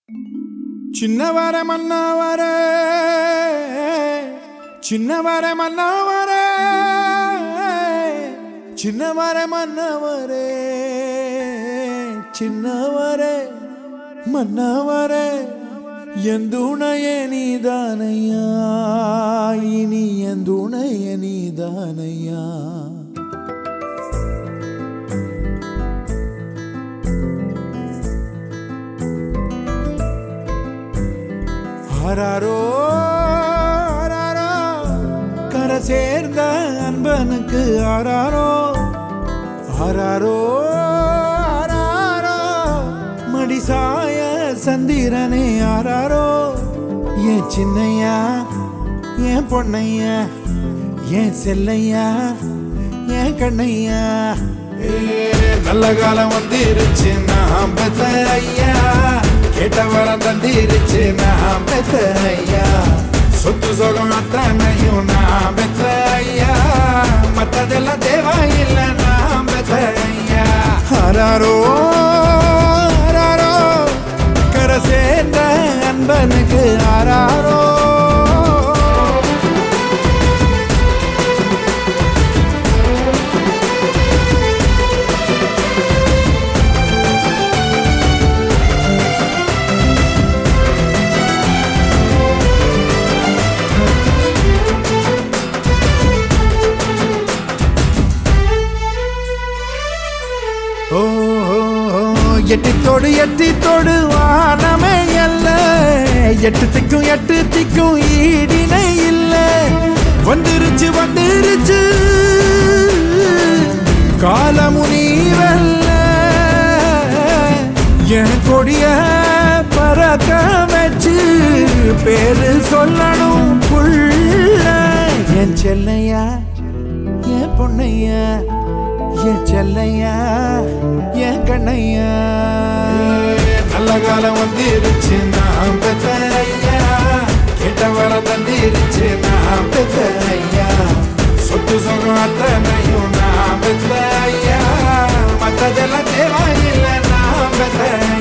சின்னவர மன்னவர சின்னவர மன்னவர சின்னவர மன்னவரே சின்னவர மன்னவர எந்துணைய நீதானையா இனி எந்துணைய நீதானையா ஆராரோ ஆராரோ கரை சேர்ந்த அன்பனுக்கு ஆராரோ ஆராரோ ஆராரோ மடிசாய சந்திரனே ஆராரோ ஏன் சின்னையா ஏன் பொன்னையா ஏன் செல்லையா ஏன் கண்ணையா ஏ, நல்ல காலம் வந்துருச்சு நான் பெத்த ஐயா கேட்ட வரம் தந்திருச்சு நான் பெத்த ஐயா சொத்து சொகம் அத்தனையும் நான் பெத்த ஐயா மத்ததெல்லாம் தேவையில்லை நான் பெத்த ஐயா ஆராரோ ஆராரோ கரை சேர்ந்த அன்பனுக்கு ஆராரோ ஓ ஓ, ஓ, எட்டித்தோடு எட்டித்தோடு வானமே அல்ல எட்டு திக்கும் எட்டு திக்கும் ஈடினை இல்ல வந்துருச்சு வந்துருச்சு காலமுனி வெல்ல என் கொடிய பறக்க வச்சு பேரு சொல்லணும் புள்ள என் செல்லையா என் பொண்ணையா என் செல்லையா என் கண்ணையா நல்ல காலம் வந்துருச்சு நான் பெத்த ஐயா கேட்ட வர தந்திருச்சு நான் பெத்த ஐயா சொத்து சொகம் அத்தனையும் நான் பெத்த ஐயா மத்ததெல்லாம் தேவையில்லை நான் பெத்த